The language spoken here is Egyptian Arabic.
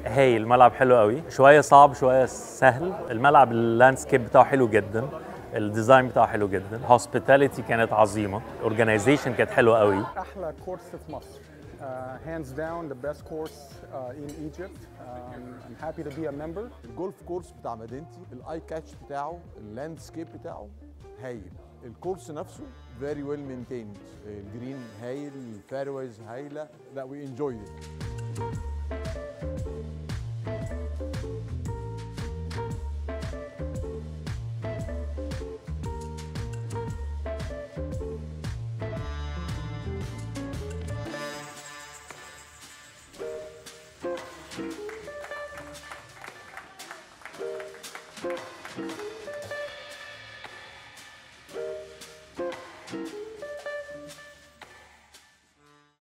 هايل الملعب حلو قوي شويه صعب شويه سهل الملعب اللاندسكيب بتاعه حلو جدا الديزاين بتاعه حلو جدا هوسبيتاليتي كانت عظيمه اورجانيزيشن كانت حلوه قوي احلى كورس في مصر هاندز داون ذا بيست كورس ان ايجيبت I'm happy to be a member الجولف كورس بتاع مدينتي الاي كاتش بتاعه اللاندسكيب بتاعه هايل الكورس نفسه very well maintained الجرين هايل الفارويز هايله لا we enjoyed it Thank you.